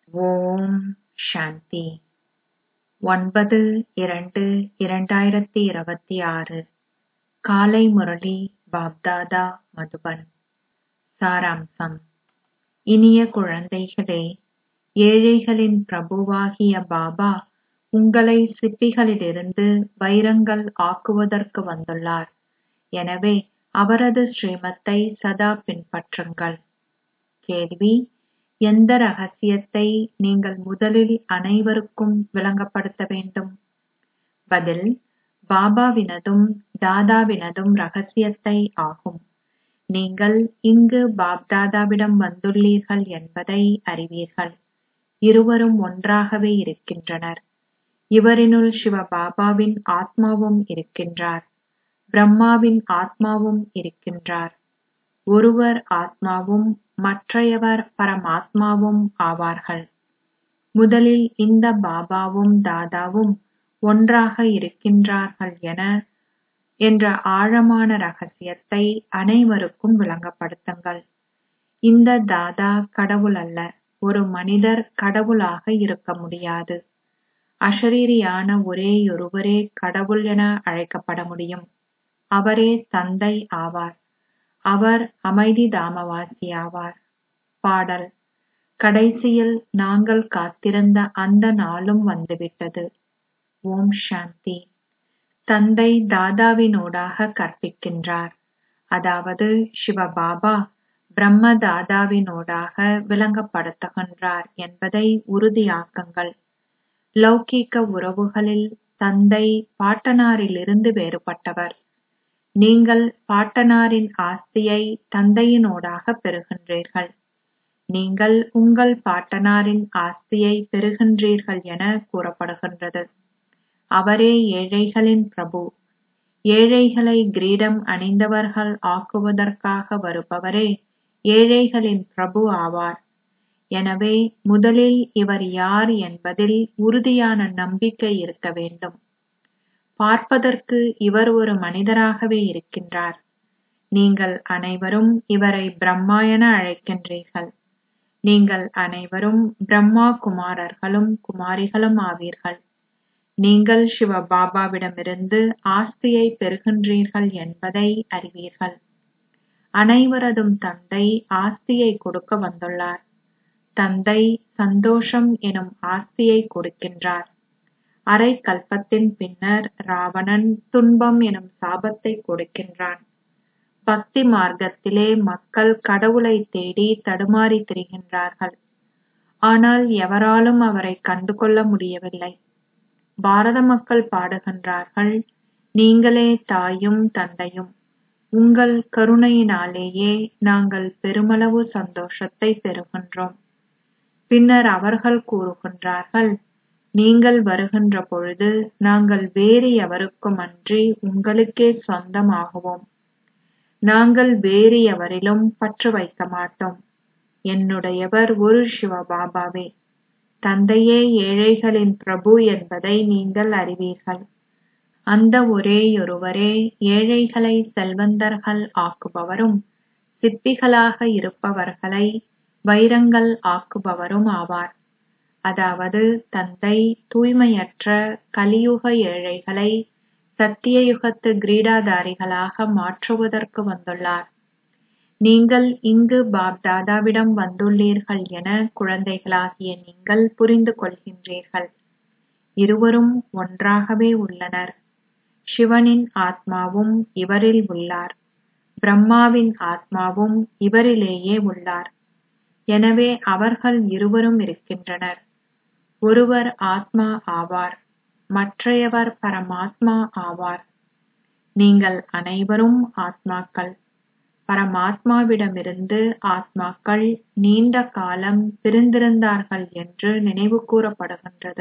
ஓம் சாந்தி ஒன்பது இரண்டு இரண்டாயிரத்தி இருபத்தி ஆறு காலை முரளி பாப்தாதா மதுபன் சாராம்சம் இனிய குழந்தைகளே ஏழைகளின் பிரபுவாகிய பாபா உங்களை சிப்பிகளிலிருந்து வைரங்கள் ஆக்குவதற்கு வந்துள்ளார் எனவே அவரது ஸ்ரீமத்தை சதா பின்பற்றுங்கள் கேள்வி எந்த ரகசியத்தை நீங்கள் முதலில் அனைவருக்கும் விளங்கப்படுத்த வேண்டும் பதில் பாபாவினதும் தாதாவினதும் ரகசியத்தை ஆகும் நீங்கள் இங்கு பாப்தாதாவிடம் வந்துள்ளீர்கள் என்பதை அறிவீர்கள் இருவரும் ஒன்றாகவே இருக்கின்றனர் இவரினுள் சிவபாபாவின் ஆத்மாவும் இருக்கின்றார் பிரம்மாவின் ஆத்மாவும் இருக்கின்றார் ஒருவர் ஆத்மாவும் மற்றையவர் பரமாத்மாவும் ஆவார்கள் முதலில் இந்த பாபாவும் தாதாவும் ஒன்றாக இருக்கின்றார்கள் என என்ற ஆழமான ரகசியத்தை அனைவருக்கும் விளங்கப்படுத்துங்கள் இந்த தாதா கடவுள் அல்ல ஒரு மனிதர் கடவுளாக இருக்க முடியாது அஷரீரியான ஒரேயொருவரே கடவுள் என அழைக்கப்பட முடியும் அவரே தந்தை ஆவார் அவர் அமைதி தாமவாசியாவார் பாடல் கடைசியில் நாங்கள் காத்திருந்த அந்த நாளும் வந்துவிட்டது ஓம் சாந்தி தந்தை தாதாவினூடாக கற்பிக்கின்றார் அதாவது சிவபாபா பிரம்ம தாதாவினூடாக விளங்கப்படுத்துகின்றார் என்பதை உறுதியாக்குங்கள் லௌகீக உறவுகளில் தந்தை பாட்டனாரிலிருந்து வேறுபட்டவர் நீங்கள் பாட்டனாரின் ஆஸ்தியை தந்தையினூடாக பெறுகின்றீர்கள் நீங்கள் உங்கள் பாட்டனாரின் ஆஸ்தியை பெறுகின்றீர்கள் என கூறப்படுகின்றது அவரே ஏழைகளின் பிரபு ஏழைகளை கிரீடம் அணிந்தவர்கள் ஆக்குவதற்காக வருபவரே ஏழைகளின் பிரபு ஆவார் எனவே முதலில் இவர் யார் என்பதில் உறுதியான நம்பிக்கை இருக்க வேண்டும் பார்ப்பதற்கு இவர் ஒரு மனிதராகவே இருக்கின்றார் நீங்கள் அனைவரும் இவரை பிரம்மா என அழைக்கின்றீர்கள் நீங்கள் அனைவரும் பிரம்மா குமாரர்களும் குமாரிகளும் ஆவீர்கள் நீங்கள் சிவபாபாவிடமிருந்து ஆஸ்தியை பெறுகின்றீர்கள் என்பதை அறிவீர்கள் அனைவரதும் தந்தை ஆஸ்தியை கொடுக்க வந்துள்ளார் தந்தை சந்தோஷம் எனும் ஆஸ்தியை கொடுக்கின்றார் அரை கல்பத்தின் பின்னர் ராவணன் துன்பம் எனும் சாபத்தை கொடுக்கின்றான் பக்தி மார்க்கத்திலே மக்கள் கடவுளை தேடி தடுமாறி திரிகின்றார்கள் ஆனால் எவராலும் அவரை கண்டுகொள்ள முடியவில்லை பாரத மக்கள் பாடுகின்றார்கள் நீங்களே தாயும் தந்தையும் உங்கள் கருணையினாலேயே நாங்கள் பெருமளவு சந்தோஷத்தை பெறுகின்றோம் பின்னர் அவர்கள் கூறுகின்றார்கள் நீங்கள் வருகின்ற பொழுது நாங்கள் வேறு எவருக்கும் அன்றி உங்களுக்கே சொந்தமாகுவோம் நாங்கள் வேறு எவரிலும் பற்று வைக்க மாட்டோம் என்னுடையவர் ஒரு சிவபாபாவே தந்தையே ஏழைகளின் பிரபு என்பதை நீங்கள் அறிவீர்கள் அந்த ஒரேயொருவரே ஏழைகளை செல்வந்தர்கள் ஆக்குபவரும் சிப்பிகளாக இருப்பவர்களை வைரங்கள் ஆக்குபவரும் ஆவார் அதாவது தந்தை தூய்மையற்ற கலியுக ஏழைகளை சத்தியயுகத்து கிரீடாதாரிகளாக மாற்றுவதற்கு வந்துள்ளார் நீங்கள் இங்கு பாப்தாதாவிடம் வந்துள்ளீர்கள் என குழந்தைகளாகிய நீங்கள் புரிந்து கொள்கின்றீர்கள் இருவரும் ஒன்றாகவே உள்ளனர் சிவனின் ஆத்மாவும் இவரில் உள்ளார் பிரம்மாவின் ஆத்மாவும் இவரிலேயே உள்ளார் எனவே அவர்கள் இருவரும் இருக்கின்றனர் ஒருவர் ஆத்மா ஆவார் மற்றையவர் பரமாத்மா ஆவார் நீங்கள் அனைவரும் ஆத்மாக்கள் பரமாத்மாவிடமிருந்து ஆத்மாக்கள் நீண்ட காலம் பிரிந்திருந்தார்கள் என்று நினைவு கூறப்படுகின்றது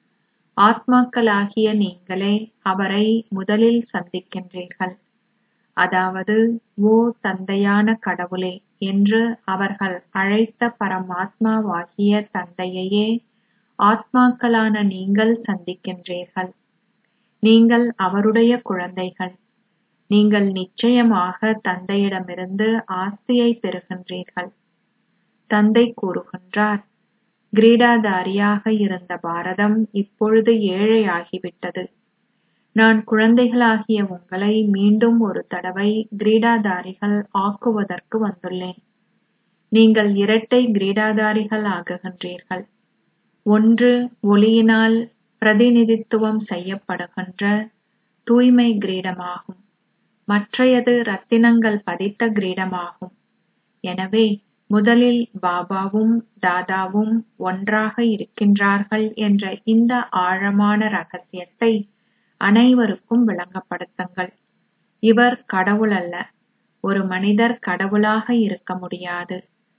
ஆத்மாக்களாகிய நீங்களே அவரை முதலில் சந்திக்கின்றீர்கள் அதாவது ஓ தந்தையான கடவுளே என்று அவர்கள் அழைத்த பரமாத்மாவாகிய தந்தையையே ஆத்மாக்களான நீங்கள் சந்திக்கின்றீர்கள் நீங்கள் அவருடைய குழந்தைகள் நீங்கள் நிச்சயமாக தந்தையிடமிருந்து ஆஸ்தியை பெறுகின்றீர்கள் தந்தை கூறுகின்றார் கிரீடாதாரியாக இருந்த பாரதம் இப்பொழுது ஏழையாகிவிட்டது நான் குழந்தைகளாகிய உங்களை மீண்டும் ஒரு தடவை கிரீடாதாரிகள் ஆக்குவதற்கு வந்துள்ளேன் நீங்கள் இரட்டை கிரீடாதாரிகள் ஆகுகின்றீர்கள் ஒன்று ஒளியினால் பிரதிநிதித்துவம் செய்யப்படுகின்ற தூய்மை கிரீடமாகும் மற்றையது ரத்தினங்கள் பதித்த கிரீடமாகும் எனவே முதலில் பாபாவும் தாதாவும் ஒன்றாக இருக்கின்றார்கள் என்ற இந்த ஆழமான ரகசியத்தை அனைவருக்கும் விளங்கப்படுத்துங்கள் இவர் கடவுள் அல்ல ஒரு மனிதர் கடவுளாக இருக்க முடியாது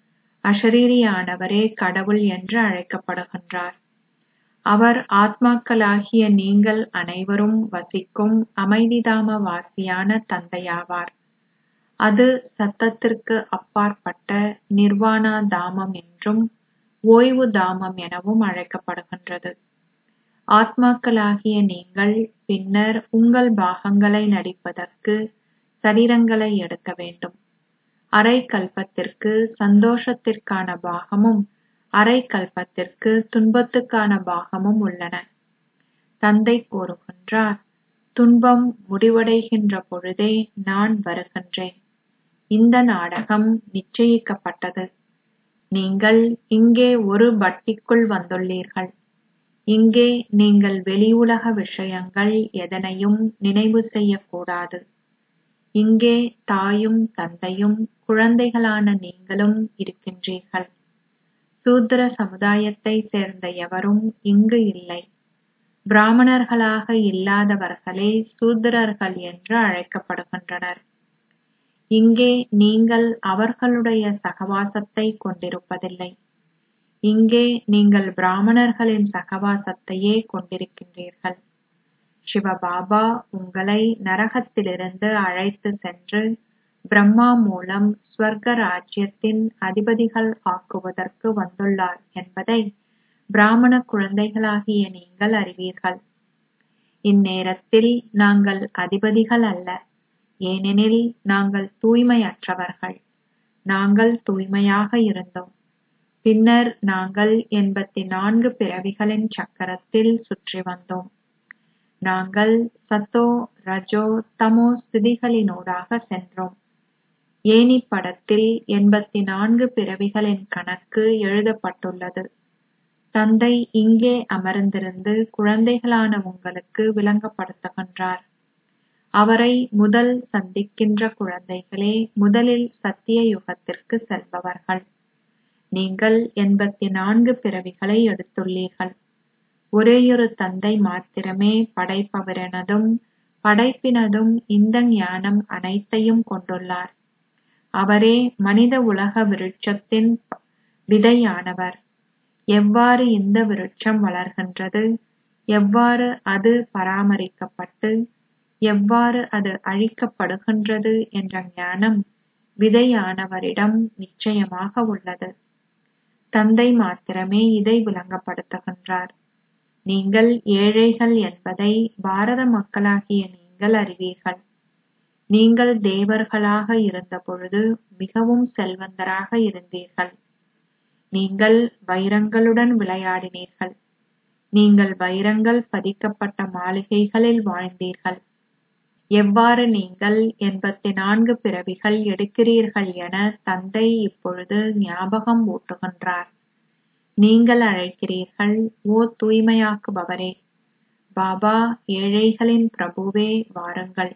அஷரீரியானவரே கடவுள் என்று அழைக்கப்படுகின்றார் அவர் ஆத்மாக்களாகிய நீங்கள் அனைவரும் வசிக்கும் அமைதிதாம வாசியான தந்தையாவார் அது சத்தத்திற்கு அப்பாற்பட்ட நிர்வாணா தாமம் என்றும் ஓய்வு தாமம் எனவும் அழைக்கப்படுகின்றது ஆத்மாக்களாகிய நீங்கள் பின்னர் உங்கள் பாகங்களை நடிப்பதற்கு சரீரங்களை எடுக்க வேண்டும் அரை கல்பத்திற்கு சந்தோஷத்திற்கான பாகமும் அரை கல்பத்திற்கு துன்பத்துக்கான பாகமும் உள்ளன தந்தை கூறுகின்றார் துன்பம் முடிவடைகின்ற பொழுதே நான் வருகின்றேன் இந்த நாடகம் நிச்சயிக்கப்பட்டது நீங்கள் இங்கே ஒரு பட்டிக்குள் வந்துள்ளீர்கள் இங்கே நீங்கள் வெளியுலக விஷயங்கள் எதனையும் நினைவு செய்யக்கூடாது இங்கே தாயும் தந்தையும் குழந்தைகளான நீங்களும் இருக்கின்றீர்கள் சூத்திர சமுதாயத்தை சேர்ந்த எவரும் இங்கு இல்லை பிராமணர்களாக இல்லாதவர்களே சூத்திரர்கள் என்று அழைக்கப்படுகின்றனர் இங்கே நீங்கள் அவர்களுடைய சகவாசத்தை கொண்டிருப்பதில்லை இங்கே நீங்கள் பிராமணர்களின் சகவாசத்தையே கொண்டிருக்கின்றீர்கள் சிவபாபா உங்களை நரகத்திலிருந்து அழைத்து சென்று பிரம்மா மூலம் ஸ்வர்க ராஜ்யத்தின் அதிபதிகள் ஆக்குவதற்கு வந்துள்ளார் என்பதை பிராமண குழந்தைகளாகிய நீங்கள் அறிவீர்கள் இந்நேரத்தில் நாங்கள் அதிபதிகள் அல்ல ஏனெனில் நாங்கள் தூய்மையற்றவர்கள் நாங்கள் தூய்மையாக இருந்தோம் பின்னர் நாங்கள் எண்பத்தி நான்கு பிறவிகளின் சக்கரத்தில் சுற்றி வந்தோம் நாங்கள் சத்தோ ரஜோ தமோ ஸ்திதிகளினூடாக சென்றோம் ஏனி படத்தில் எண்பத்தி நான்கு பிறவிகளின் கணக்கு எழுதப்பட்டுள்ளது தந்தை இங்கே அமர்ந்திருந்து குழந்தைகளான உங்களுக்கு விளங்கப்படுத்துகின்றார் அவரை முதல் சந்திக்கின்ற குழந்தைகளே முதலில் சத்திய யுகத்திற்கு செல்பவர்கள் நீங்கள் எண்பத்தி நான்கு பிறவிகளை எடுத்துள்ளீர்கள் ஒரேயொரு தந்தை மாத்திரமே படைப்பவரெனதும் படைப்பினதும் இந்த ஞானம் அனைத்தையும் கொண்டுள்ளார் அவரே மனித உலக விருட்சத்தின் விதையானவர் எவ்வாறு இந்த விருட்சம் வளர்கின்றது எவ்வாறு அது பராமரிக்கப்பட்டு எவ்வாறு அது அழிக்கப்படுகின்றது என்ற ஞானம் விதையானவரிடம் நிச்சயமாக உள்ளது தந்தை மாத்திரமே இதை விளங்கப்படுத்துகின்றார் நீங்கள் ஏழைகள் என்பதை பாரத மக்களாகிய நீங்கள் அறிவீர்கள் நீங்கள் தேவர்களாக இருந்தபொழுது மிகவும் செல்வந்தராக இருந்தீர்கள் நீங்கள் வைரங்களுடன் விளையாடினீர்கள் நீங்கள் வைரங்கள் பதிக்கப்பட்ட மாளிகைகளில் வாழ்ந்தீர்கள் எவ்வாறு நீங்கள் எண்பத்தி நான்கு பிறவிகள் எடுக்கிறீர்கள் என தந்தை இப்பொழுது ஞாபகம் ஊட்டுகின்றார் நீங்கள் அழைக்கிறீர்கள் ஓ தூய்மையாக்குபவரே பாபா ஏழைகளின் பிரபுவே வாருங்கள்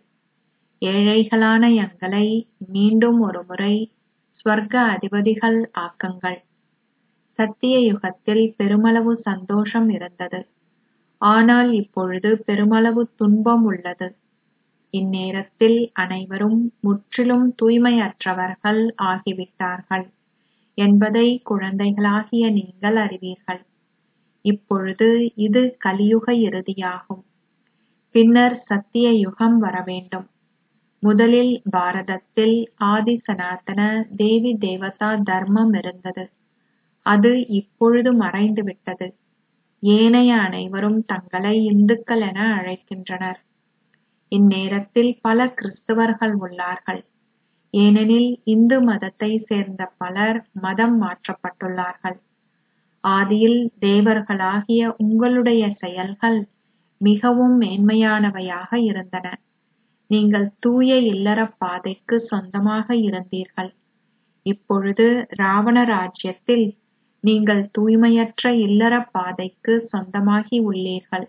ஏழைகளான எங்களை மீண்டும் ஒருமுறை ஸ்வர்க அதிபதிகள் ஆக்குங்கள் சத்திய யுகத்தில் பெருமளவு சந்தோஷம் இருந்தது ஆனால் இப்பொழுது பெருமளவு துன்பம் உள்ளது இந்நேரத்தில் அனைவரும் முற்றிலும் தூய்மையற்றவர்கள் ஆகிவிட்டார்கள் என்பதை குழந்தைகளாகிய நீங்கள் அறிவீர்கள் இப்பொழுது இது கலியுக இறுதியாகும் பின்னர் சத்திய யுகம் வரவேண்டும் முதலில் பாரதத்தில் ஆதி சனாதன தேவி தேவதா தர்மம் இருந்தது அது இப்பொழுது மறைந்துவிட்டது ஏனைய அனைவரும் தங்களை இந்துக்கள் என அழைக்கின்றனர் இந்நேரத்தில் பல கிறிஸ்தவர்கள் உள்ளார்கள் ஏனெனில் இந்து மதத்தை சேர்ந்த பலர் மதம் மாற்றப்பட்டுள்ளார்கள் ஆதியில் தேவர்களாகிய உங்களுடைய செயல்கள் மிகவும் மேன்மையானவையாக இருந்தன நீங்கள் தூய இல்லறப் பாதைக்கு சொந்தமாக இருந்தீர்கள் இப்பொழுது ராவண ராஜ்யத்தில் நீங்கள் தூய்மையற்ற இல்லறப் பாதைக்கு சொந்தமாகி உள்ளீர்கள்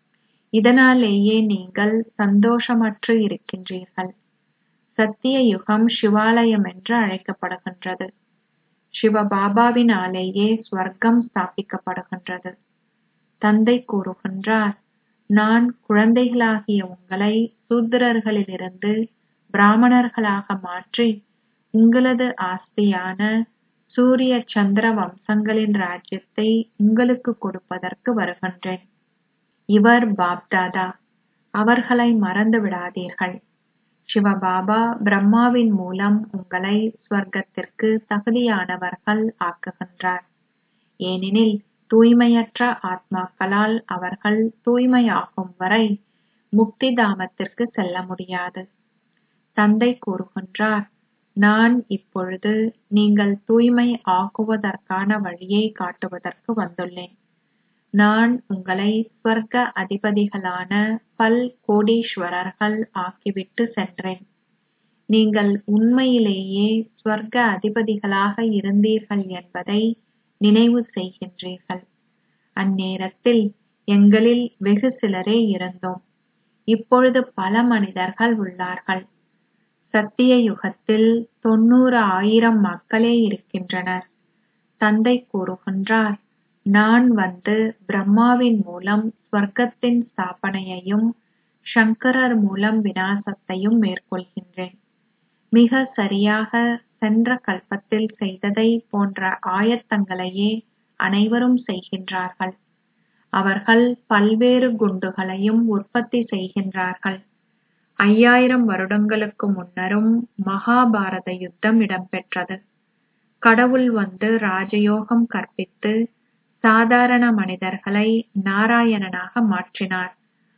இதனாலேயே நீங்கள் சந்தோஷமற்று இருக்கின்றீர்கள் சத்திய யுகம் சிவாலயம் என்று அழைக்கப்படுகின்றது சிவபாபாவினாலேயே ஸ்வர்க்கம் ஸ்தாபிக்கப்படுகின்றது தந்தை கூறுகின்றார் நான் குழந்தைகளாகிய உங்களை சூத்திரர்களிலிருந்து பிராமணர்களாக மாற்றி உங்களது ஆஸ்தியான சூரிய சந்திர வம்சங்களின் ராஜ்யத்தை உங்களுக்கு கொடுப்பதற்கு வருகின்றேன் இவர் பாப்தாதா அவர்களை மறந்து விடாதீர்கள் சிவபாபா பிரம்மாவின் மூலம் உங்களை ஸ்வர்க்கத்திற்கு தகுதியானவர்கள் ஆக்குகின்றார் ஏனெனில் தூய்மையற்ற ஆத்மாக்களால் அவர்கள் தூய்மையாகும் வரை முக்தி தாமத்திற்கு செல்ல முடியாது தந்தை கூறுகின்றார் நான் இப்பொழுது நீங்கள் தூய்மை ஆக்குவதற்கான வழியை காட்டுவதற்கு வந்துள்ளேன் நான் உங்களை ஸ்வர்க்க அதிபதிகளான பல் கோடீஸ்வரர்கள் ஆக்கிவிட்டு சென்றேன் நீங்கள் உண்மையிலேயே ஸ்வர்க்க அதிபதிகளாக இருந்தீர்கள் என்பதை நினைவு செய்கின்றீர்கள் அந்நேரத்தில் எங்களில் வெகு சிலரே இருந்தோம் இப்பொழுது பல மனிதர்கள் உள்ளார்கள் சத்திய யுகத்தில் தொண்ணூறு ஆயிரம் மக்களே இருக்கின்றனர் தந்தை கூறுகின்றார் நான் வந்து பிரம்மாவின் மூலம் ஸ்வர்க்கத்தின் ஸ்தாபனையையும் சங்கரர் மூலம் விநாசத்தையும் மேற்கொள்கின்றேன் மிக சரியாக சென்ற கல்பத்தில் செய்ததை போன்ற ஆயத்தங்களையே அனைவரும் செய்கின்றார்கள் அவர்கள் பல்வேறு குண்டுகளையும் உற்பத்தி செய்கின்றார்கள் ஐயாயிரம் வருடங்களுக்கு முன்னரும் மகாபாரத யுத்தம் இடம்பெற்றது கடவுள் வந்து ராஜயோகம் கற்பித்து சாதாரண மனிதர்களை நாராயணனாக மாற்றினார்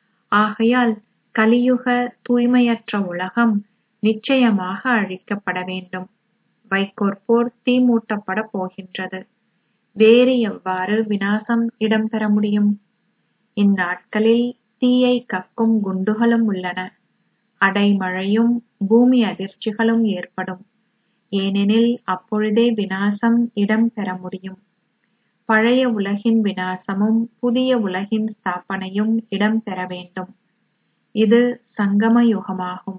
ஆகையால் கலியுக தூய்மையற்ற உலகம் நிச்சயமாக அழிக்கப்பட வேண்டும் வைக்கோற் போர் தீமூட்டப்பட போகின்றது வேறு எவ்வாறு விநாசம் இடம்பெற முடியும் இந்நாட்களில் தீயை கக்கும் குண்டுகளும் உள்ளன அடைமழையும் பூமி அதிர்ச்சிகளும் ஏற்படும் ஏனெனில் அப்பொழுதே விநாசம் இடம்பெற முடியும் பழைய உலகின் விநாசமும் புதிய உலகின் ஸ்தாபனையும் இடம்பெற வேண்டும் இது சங்கம யுகமாகும்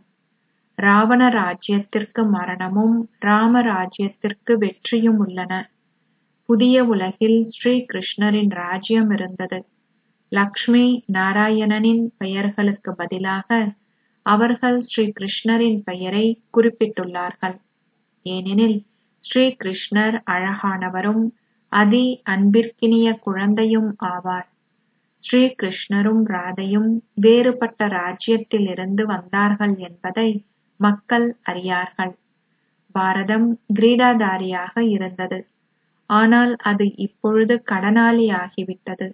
ராவண ராஜ்யத்திற்கு மரணமும் ராம ராஜ்யத்திற்கு வெற்றியும் உள்ளன புதிய உலகில் ஸ்ரீ கிருஷ்ணரின் ராஜ்யம் இருந்தது லக்ஷ்மி நாராயணனின் பெயர்களுக்கு பதிலாக அவர்கள் ஸ்ரீ கிருஷ்ணரின் பெயரை குறிப்பிட்டுள்ளார்கள் ஏனெனில் ஸ்ரீ கிருஷ்ணர் அழகானவரும் அதி அன்பிற்கினிய குழந்தையும் ஆவார் ஸ்ரீ கிருஷ்ணரும் ராதையும் வேறுபட்ட ராஜ்யத்திலிருந்து வந்தார்கள் என்பதை மக்கள் அறியார்கள் பாரதம் கிரீடாதாரியாக இருந்தது ஆனால் அது இப்பொழுது கடனாளியாகிவிட்டது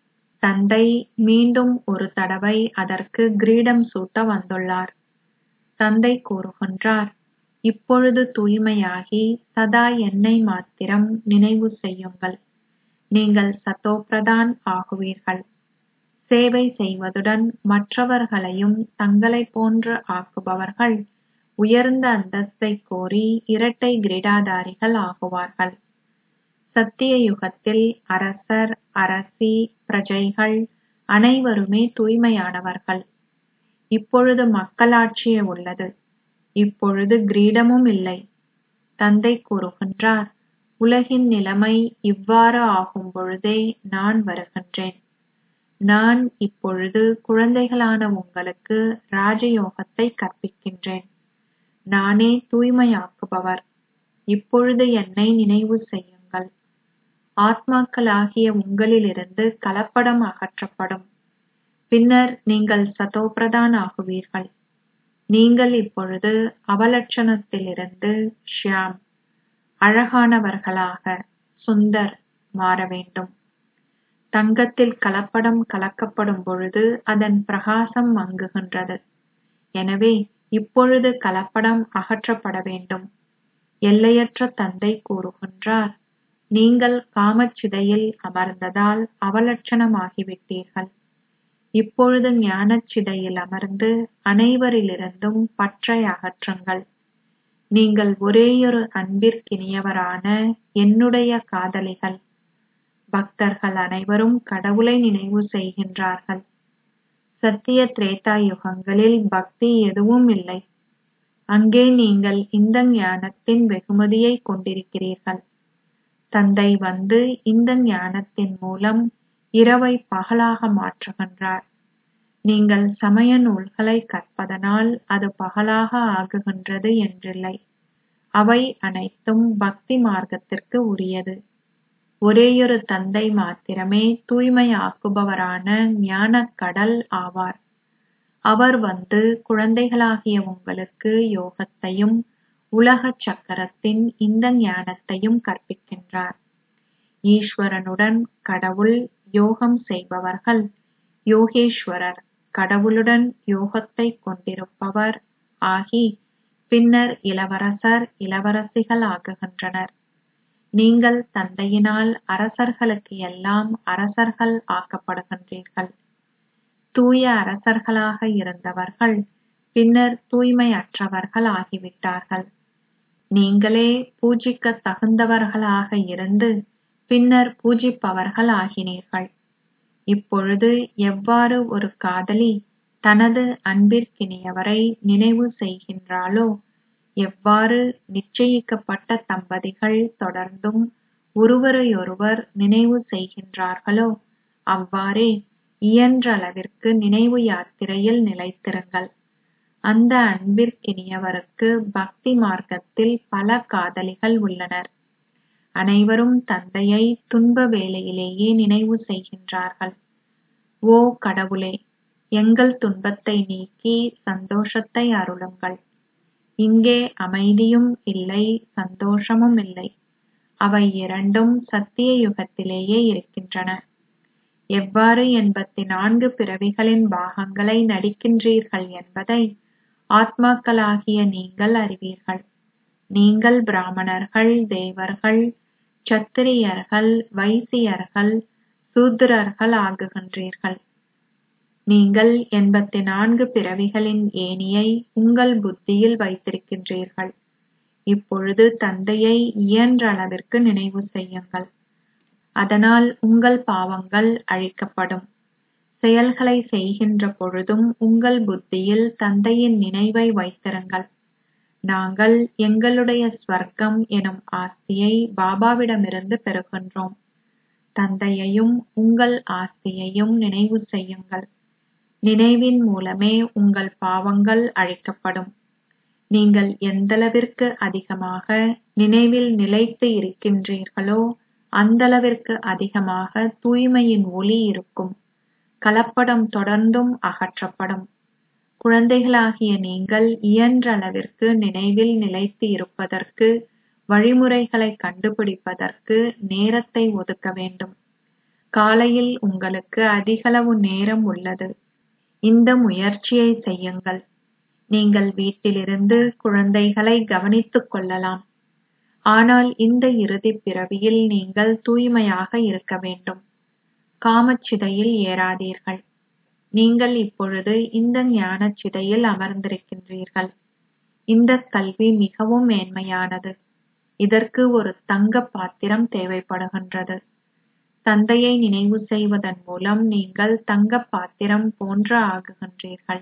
தந்தை மீண்டும் ஒரு தடவை அதற்கு கிரீடம் சூட்ட வந்துள்ளார் தந்தை கூறுகின்றார் இப்பொழுது தூய்மையாகி சதா என்னை மாத்திரம் நினைவு செய்யுங்கள் நீங்கள் சதோப்பிரதான் ஆகுவீர்கள் சேவை செய்வதுடன் மற்றவர்களையும் தங்களைப் போன்று ஆக்குபவர்கள் உயர்ந்த அந்தஸ்தை கோரி இரட்டை கிரீடாதாரிகள் ஆகுவார்கள் சத்திய யுகத்தில் அரசர் அரசி பிரஜைகள் அனைவருமே தூய்மையானவர்கள் இப்பொழுது மக்களாட்சியே உள்ளது இப்பொழுது கிரீடமும் இல்லை தந்தை கூறுகின்றார் உலகின் நிலைமை இவ்வாறு ஆகும் பொழுதே நான் வருகின்றேன் நான் இப்பொழுது குழந்தைகளான உங்களுக்கு ராஜயோகத்தை கற்பிக்கின்றேன் நானே தூய்மையாக்குபவர் இப்பொழுது என்னை நினைவு செய்யுங்கள் ஆத்மாக்களாகிய உங்களிலிருந்து கலப்படம் அகற்றப்படும் பின்னர் நீங்கள் சதோபிரதான் ஆகுவீர்கள் நீங்கள் இப்பொழுது அவலட்சணத்திலிருந்து ஷியாம் அழகானவர்களாக சுந்தர் மாற வேண்டும் தங்கத்தில் கலப்படம் கலக்கப்படும் பொழுது அதன் பிரகாசம் மங்குகின்றது எனவே இப்பொழுது கலப்படம் அகற்றப்பட வேண்டும் எல்லையற்ற தந்தை கூறுகின்றார் நீங்கள் காமச்சிதையில் அமர்ந்ததால் அவலட்சணமாகிவிட்டீர்கள் இப்பொழுது ஞானச் சிதையில் அமர்ந்து அனைவரிலிருந்தும் பற்றை அகற்றுங்கள் நீங்கள் ஒரேயொரு அன்பிற்கினியவரான என்னுடைய காதலிகள் பக்தர்கள் அனைவரும் கடவுளை நினைவு செய்கின்றார்கள் சத்திய திரேதா யுகங்களில் பக்தி எதுவும் இல்லை அங்கே நீங்கள் இந்த ஞானத்தின் வெகுமதியை கொண்டிருக்கிறீர்கள் தந்தை வந்து இந்த ஞானத்தின் மூலம் இரவை பகலாக மாற்றுகின்றார் நீங்கள் சமய நூல்களை கற்பதனால் அது பகலாக ஆகுகின்றது என்றில்லை அவை அனைத்தும் பக்தி மார்க்கத்திற்கு உரியது ஒரேயொரு தந்தை மாத்திரமே தூய்மையாக்குபவரான ஞானக் கடல் ஆவார் அவர் வந்து குழந்தைகளாகிய உங்களுக்கு யோகத்தையும் உலக சக்கரத்தின் இந்த ஞானத்தையும் கற்பிக்கின்றார் ஈஸ்வரனுடன் கடவுள் யோகம் செய்பவர்கள் யோகேஸ்வரர் கடவுளுடன் யோகத்தை கொண்டிருப்பவர் ஆகி பின்னர் இளவரசர் இளவரசிகள் ஆகுகின்றனர் நீங்கள் தந்தையினால் அரசர்களுக்கு எல்லாம் அரசர்கள் ஆக்கப்படுகின்றீர்கள் தூய அரசர்களாக இருந்தவர்கள் பின்னர் தூய்மையற்றவர்கள் ஆகிவிட்டார்கள் நீங்களே பூஜிக்க தகுந்தவர்களாக இருந்து பின்னர் பூஜிப்பவர்கள் ஆகினீர்கள் இப்பொழுது எவ்வாறு ஒரு காதலி தனது அன்பிற்கினியவரை நினைவு செய்கின்றாளோ எவ்வாறு நிச்சயிக்கப்பட்ட தம்பதிகள் தொடர்ந்தும் ஒருவரையொருவர் நினைவு செய்கின்றார்களோ அவ்வாறே இயன்றளவிற்கு நினைவு யாத்திரையில் நிலைத்திருங்கள் அந்த அன்பிற்கினியவருக்கு பக்தி மார்க்கத்தில் பல காதலிகள் உள்ளனர் அனைவரும் தந்தையை துன்ப வேளையிலேயே நினைவு செய்கின்றார்கள் ஓ கடவுளே எங்கள் துன்பத்தை நீக்கி சந்தோஷத்தை அருளுங்கள் இங்கே அமைதியும் இல்லை சந்தோஷமும் இல்லை அவை இரண்டும் சத்திய யுகத்திலேயே இருக்கின்றன எவ்வாறு எண்பத்தி நான்கு பிறவிகளின் பாகங்களை நடிக்கின்றீர்கள் என்பதை ஆத்மாக்களாகிய நீங்கள் அறிவீர்கள் நீங்கள் பிராமணர்கள் தேவர்கள் சத்திரியர்கள் வைசியர்கள் சூத்திரர்கள் ஆகுகின்றீர்கள் நீங்கள் எண்பத்தி நான்கு பிறவிகளின் ஏணியை உங்கள் புத்தியில் வைத்திருக்கின்றீர்கள் இப்பொழுது தந்தையை இயன்றளவிற்கு நினைவு செய்யுங்கள் அதனால் உங்கள் பாவங்கள் அழிக்கப்படும் செயல்களை செய்கின்ற பொழுதும் உங்கள் புத்தியில் தந்தையின் நினைவை வைத்திருங்கள் நாங்கள் எங்களுடைய ஸ்வர்க்கம் எனும் ஆஸ்தியை பாபாவிடமிருந்து பெறுகின்றோம் தந்தையையும் உங்கள் ஆஸ்தியையும் நினைவு செய்யுங்கள் நினைவின் மூலமே உங்கள் பாவங்கள் அழிக்கப்படும் நீங்கள் எந்தளவிற்கு அதிகமாக நினைவில் நிலைத்து இருக்கின்றீர்களோ அந்தளவிற்கு அதிகமாக தூய்மையின் ஒளி இருக்கும் கலப்படம் தொடர்ந்தும் அகற்றப்படும் குழந்தைகளாகிய நீங்கள் இயன்றளவிற்கு நினைவில் நிலைத்து இருப்பதற்கு வழிமுறைகளை கண்டுபிடிப்பதற்கு நேரத்தை ஒதுக்க வேண்டும் காலையில் உங்களுக்கு அதிகளவு நேரம் உள்ளது இந்த முயற்சியை செய்யுங்கள் நீங்கள் வீட்டிலிருந்து குழந்தைகளை கவனித்துக் கொள்ளலாம் ஆனால் இந்த இறுதிப் பிறவியில் நீங்கள் தூய்மையாக இருக்க வேண்டும் காமச்சிதையில் ஏறாதீர்கள் நீங்கள் இப்பொழுது இந்த ஞானச் சிதையில் அமர்ந்திருக்கின்றீர்கள் இந்த கல்வி மிகவும் மேன்மையானது இதற்கு ஒரு தங்க பாத்திரம் தேவைப்படுகின்றது தந்தையை நினைவு செய்வதன் மூலம் நீங்கள் தங்க பாத்திரம் போன்று ஆகுகின்றீர்கள்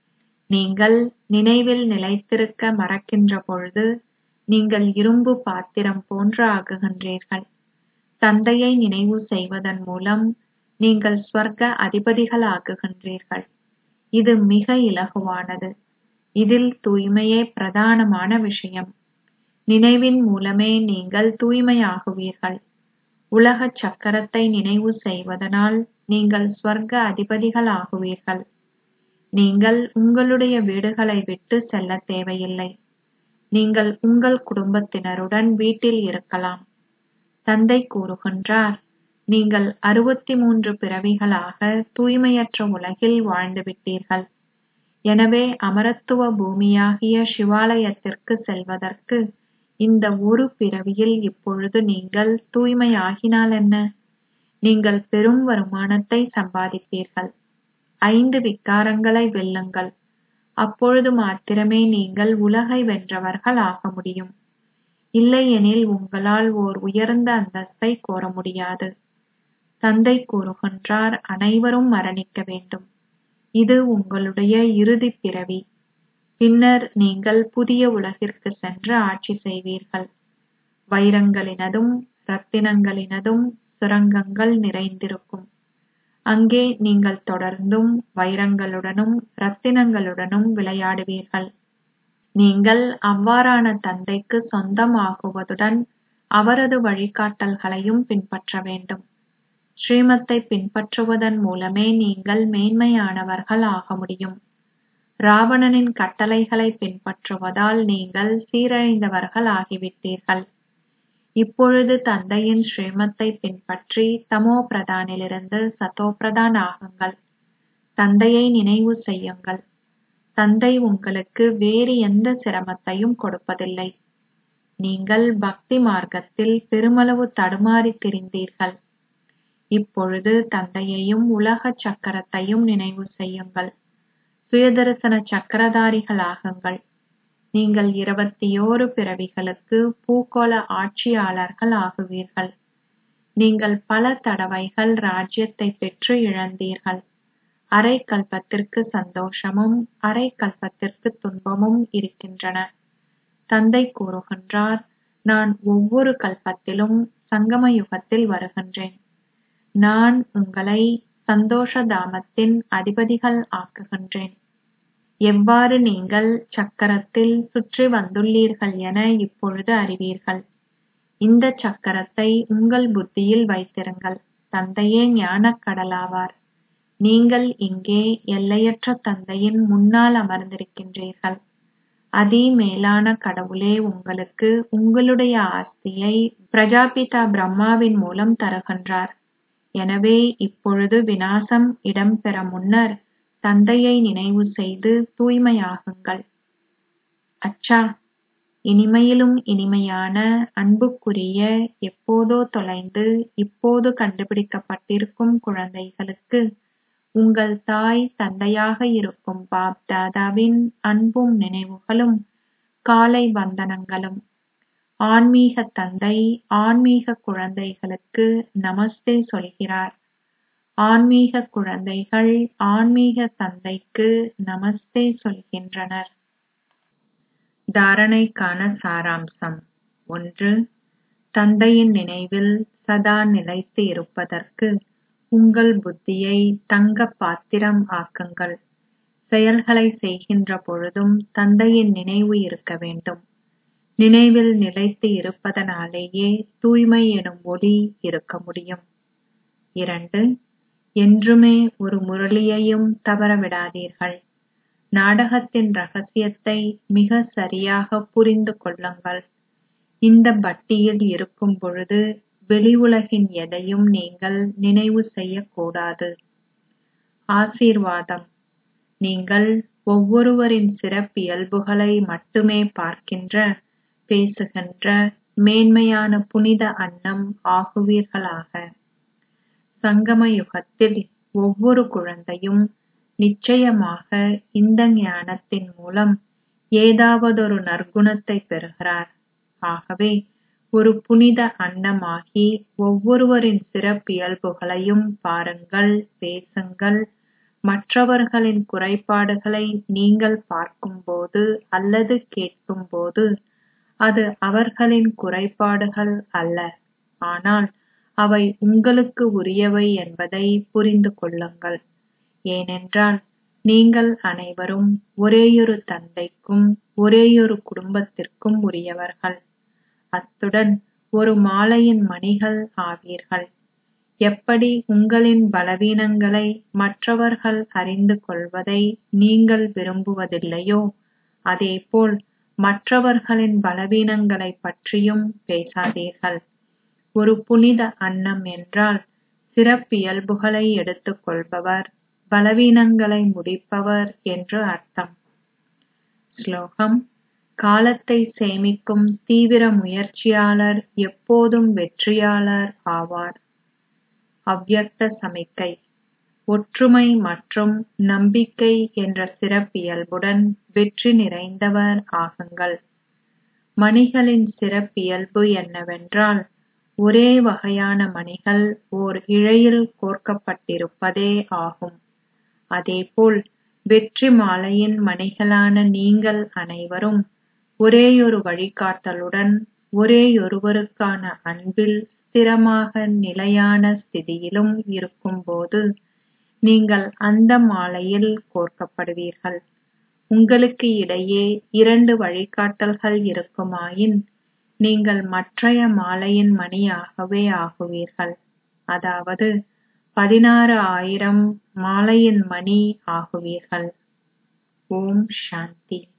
நீங்கள் நினைவில் நிலைத்திருக்க மறக்கின்ற பொழுது நீங்கள் இரும்பு பாத்திரம் போன்று ஆகுகின்றீர்கள் தந்தையை நினைவு செய்வதன் மூலம் நீங்கள் ஸ்வர்க்க அதிபதிகள் ஆகுகின்றீர்கள் இது மிக இலகுவானது இதில் தூய்மையே பிரதானமான விஷயம் நினைவின் மூலமே நீங்கள் தூய்மையாகுவீர்கள் உலக சக்கரத்தை நினைவு செய்வதனால் நீங்கள் ஸ்வர்க்க அதிபதிகள் ஆகுவீர்கள் நீங்கள் உங்களுடைய வீடுகளை விட்டு செல்ல தேவையில்லை நீங்கள் உங்கள் குடும்பத்தினருடன் வீட்டில் இருக்கலாம் தந்தை கூறுகின்றார் நீங்கள் அறுபத்தி மூன்று பிறவிகளாக தூய்மையற்ற உலகில் வாழ்ந்துவிட்டீர்கள் எனவே அமரத்துவ பூமியாகிய சிவாலயத்திற்கு செல்வதற்கு இந்த ஒரு பிறவியில் இப்பொழுது நீங்கள் தூய்மையாகினால் என்ன நீங்கள் பெரும் வருமானத்தை சம்பாதிப்பீர்கள் ஐந்து விகாரங்களை வெல்லுங்கள் அப்பொழுது மாத்திரமே நீங்கள் உலகை வென்றவர்கள் ஆக முடியும் இல்லையெனில் உங்களால் ஓர் உயர்ந்த அந்தஸ்தை கோர முடியாது தந்தை கூறுகின்றார் அனைவரும் மரணிக்க வேண்டும் இது உங்களுடைய இறுதிப் பிறவி பின்னர் நீங்கள் புதிய உலகிற்கு சென்று ஆட்சி செய்வீர்கள் வைரங்களினதும் ரத்தினங்களினதும் சுரங்கங்கள் நிறைந்திருக்கும் அங்கே நீங்கள் தொடர்ந்தும் வைரங்களுடனும் ரத்தினங்களுடனும் விளையாடுவீர்கள் நீங்கள் அவ்வாறான தந்தைக்கு சொந்தம் ஆகுவதுடன் அவரது வழிகாட்டல்களையும் பின்பற்ற வேண்டும் ஸ்ரீமத்தை பின்பற்றுவதன் மூலமே நீங்கள் மேன்மையானவர்கள் ஆக முடியும் ராவணனின் கட்டளைகளை பின்பற்றுவதால் நீங்கள் சீரழிந்தவர்கள் ஆகிவிட்டீர்கள் இப்பொழுது தந்தையின் ஸ்ரீமத்தை பின்பற்றி தமோ பிரதானிலிருந்து சதோ பிரதான் ஆகுங்கள் தந்தையை நினைவு செய்யுங்கள் தந்தை உங்களுக்கு வேறு எந்த சிரமத்தையும் கொடுப்பதில்லை நீங்கள் பக்தி மார்க்கத்தில் பெருமளவு தடுமாறி திரிந்தீர்கள் இப்பொழுது தந்தையையும் உலக சக்கரத்தையும் நினைவு செய்யுங்கள் சுயதரிசன சக்கரதாரிகளாகுங்கள் நீங்கள் இருபத்தியோரு பிறவிகளுக்கு பூகோள ஆட்சியாளர்கள் ஆகுவீர்கள் நீங்கள் பல தடவைகள் ராஜ்யத்தை பெற்று இழந்தீர்கள் அரை கல்பத்திற்கு சந்தோஷமும் அரை கல்பத்திற்கு துன்பமும் இருக்கின்றன தந்தை கூறுகின்றார் நான் ஒவ்வொரு கல்பத்திலும் சங்கம யுகத்தில் வருகின்றேன் நான் உங்களை சந்தோஷ தாமத்தின் அதிபதிகள் ஆக்குகின்றேன் எவ்வாறு நீங்கள் சக்கரத்தில் சுற்றி வந்துள்ளீர்கள் என இப்பொழுது அறிவீர்கள் இந்த சக்கரத்தை உங்கள் புத்தியில் வைத்திருங்கள் தந்தையே ஞானக் கடலாவார் நீங்கள் இங்கே எல்லையற்ற தந்தையின் முன்னால் அமர்ந்திருக்கின்றீர்கள் அதி மேலான கடவுளே உங்களுக்கு உங்களுடைய ஆஸ்தியை பிரஜாபிதா பிரம்மாவின் மூலம் தருகின்றார் எனவே இப்பொழுது விநாசம் இடம்பெற முன்னர் தந்தையை நினைவு செய்து தூய்மையாகுங்கள் அச்சா இனிமையிலும் இனிமையான அன்புக்குரிய எப்போதோ தொலைந்து இப்போது கண்டுபிடிக்கப்பட்டிருக்கும் குழந்தைகளுக்கு உங்கள் தாய் தந்தையாக இருக்கும் பாப் தாதாவின் அன்பும் நினைவுகளும் காலை வந்தனங்களும் ஆன்மீக தந்தை ஆன்மீக குழந்தைகளுக்கு நமஸ்தே சொல்கிறார் ஆன்மீக குழந்தைகள் ஆன்மீக தந்தைக்கு நமஸ்தே சொல்கின்றனர் தாரணைக்கான சாராம்சம் ஒன்று தந்தையின் நினைவில் சதா நிலைத்து இருப்பதற்கு உங்கள் புத்தியை தங்க பாத்திரம் ஆக்குங்கள் செயல்களை செய்கின்ற பொழுதும் தந்தையின் நினைவு இருக்க வேண்டும் நினைவில் நிலைத்து இருப்பதனாலேயே தூய்மை எனும் ஒளி இருக்க முடியும் இரண்டு என்றுமே ஒரு முரளியையும் தவறவிடாதீர்கள் நாடகத்தின் ரகசியத்தை மிக சரியாக புரிந்து கொள்ளுங்கள் இந்த பட்டியில் இருக்கும் பொழுது வெளி உலகின் எதையும் நீங்கள் நினைவு செய்யக்கூடாது ஆசீர்வாதம் நீங்கள் ஒவ்வொருவரின் சிறப்பியல்புகளை மட்டுமே பார்க்கின்ற பேசுகின்ற மேன்மையான புனித அன்னம் ஆகுவீர்களாக சங்கம யுகத்தில் ஒவ்வொரு குழந்தையும் நிச்சயமாக இந்த ஞானத்தின் மூலம் ஏதாவதொரு நற்குணத்தை பெறுகிறார் ஆகவே ஒரு புனித அன்னமாகி ஒவ்வொருவரின் சிறப்பியல்புகளையும் பாருங்கள் பேசுங்கள் மற்றவர்களின் குறைபாடுகளை நீங்கள் பார்க்கும்போது அல்லது கேட்கும்போது அது அவர்களின் குறைபாடுகள் அல்ல ஆனால் அவை உங்களுக்கு உரியவை என்பதை புரிந்து கொள்ளுங்கள் ஏனென்றால் நீங்கள் அனைவரும் ஒரேயொரு தந்தைக்கும் ஒரேயொரு குடும்பத்திற்கும் உரியவர்கள் அத்துடன் ஒரு மாலையின் மணிகள் ஆவீர்கள் எப்படி உங்களின் பலவீனங்களை மற்றவர்கள் அறிந்து கொள்வதை நீங்கள் விரும்புவதில்லையோ அதேபோல் மற்றவர்களின் பலவீனங்களைப் பற்றியும் பேசாதீர்கள் ஒரு புனித அன்னம் என்றால் சிறப்பியல்புகளை எடுத்துக் கொள்பவர் பலவீனங்களை முடிப்பவர் என்று அர்த்தம் ஸ்லோகம் காலத்தை சேமிக்கும் தீவிர முயற்சியாளர் எப்போதும் வெற்றியாளர் ஆவார் அவ்யக்த சமிக்கை ஒற்றுமை மற்றும் நம்பிக்கை என்ற சிறப்பியல்புடன் வெற்றி நிறைந்தவர் ஆகுங்கள் மணிகளின் சிறப்பியல்பு என்னவென்றால் ஒரே வகையான மணிகள் ஓர் இழையில் கோர்க்கப்பட்டிருப்பதே ஆகும் அதேபோல் வெற்றி மாலையின் மணிகளான நீங்கள் அனைவரும் ஒரேயொரு வழிகாட்டலுடன் ஒரேயொருவருக்கான அன்பில் ஸ்திரமாக நிலையான ஸ்திதியிலும் இருக்கும்போது நீங்கள் அந்த மாலையில் கோர்க்கப்படுவீர்கள் உங்களுக்கு இடையே இரண்டு வழிகாட்டல்கள் இருக்குமாயின் நீங்கள் மற்றைய மாலையின் மணியாகவே ஆகுவீர்கள் அதாவது பதினாறு ஆயிரம் மாலையின் மணி ஆகுவீர்கள் ஓம் சாந்தி